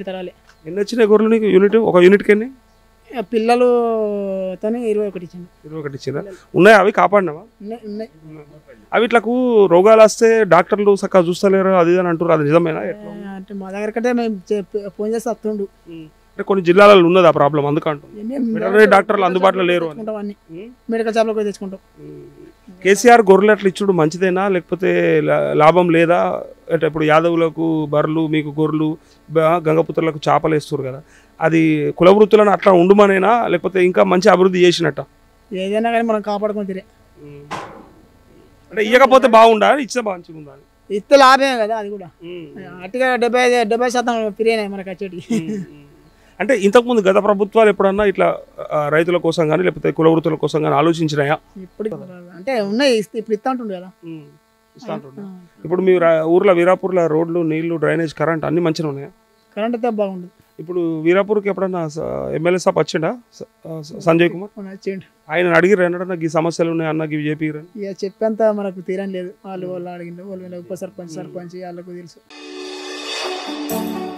రాలే ఎన్ని వచ్చినాయి గొర్రెలు నీకు యూనిట్ ఒక యూనిట్కి ఎన్ని ఆ పిల్లలు తను ఇరవై ఒకటి ఇచ్చిండు ఇరవై ఒకటి ఇచ్చినా ఉన్నాయి అవి కాపాడినావా ఉన్నాయి ఉన్నాయి అవి ఇట్లకు రోగాలు వస్తే డాక్టర్లు చక్కగా చూస్తలేరు అది ఇది అని అంటారు అది నిజమేనా ఎట్లా? ఆ, అంటే మా దగ్గర కంటే మేము చెప్పి- ఫోన్ చేస్తే వస్తుండు అంటే కొన్ని జిల్లాలలో ఉన్నది ఆ ప్రాబ్లం అందుకంటుంది మేము వెటర్నరీ డాక్టర్లు అందుబాటులో లేరు అని. తెచ్చుకుంటాం అన్ని మెడికల్ షాప్లో పోయి తెచ్చుకుంటాం కేసీఆర్ గొర్రెలు అట్లా ఇచ్చుడు మంచిదేనా లేకపోతే లా- లాభం లేదా అంటే ఇప్పుడు యాదవులకు బర్రెలు మీకు గొర్రెలు బ- గంగపుత్రులకు చేపలు వేస్తారు కదా అది కుల వృత్తులను అట్లా ఉండుమనేనా లేకపోతే ఇంకా మంచి అభివృద్ధి చేసినట్ట ఏదైనా కానీ మనం కాపాడుకొని తిరే అంటే ఇవ్వకపోతే బాగుండా ఇచ్చే మంచిగా ఉందా అని. ఇస్తే లాభమే కదా అది కూడా అట్టుగా డెబ్బై ఐదు డెబ్బై శాతం పిరియనాయి మనకి వచ్చేటి అంటే ఇంతకుముందు గత ప్రభుత్వాలు ఎప్పుడన్నా ఇట్లా ఆ, రైతుల కోసం కానీ లేకపోతే కుల వృత్తుల కోసం కానీ ఆలోచించినాయా ఇప్పుడు అంటే ఉన్నాయి ఇస్తే ఇప్పుడు ఇస్తా ఉంటుండు కదా ఇస్తా అంటున్నా. ఇప్పుడు మీ రా- ఊర్లో వీరాపూర్లో రోడ్లు నీళ్లు డ్రైనేజ్ కరెంట్ అన్ని మంచిగా ఉన్నాయా కరెంట్ అయితే బాగుండదు ఇప్పుడు వీరాపూర్కి ఎప్పుడన్నా స- ఎమ్మెల్యే సాబ్ వచ్చిండా స- ఆ, స- సంజయ్ కుమార్ అవును, వచ్చేయండి ఆయన అడిగిరు ఎన్నడన్నా ఈ సమస్యలు ఉన్నాయి అన్న ఇవి చెప్పిరు ఇక చెప్పేంత మనకు తీరం లేదు వాళ్ళు వాళ్ళు అడిగిండు వాళ్ళు ఉప సర్పంచ్ సర్పంచ్ వాళ్ళకు తెలుసు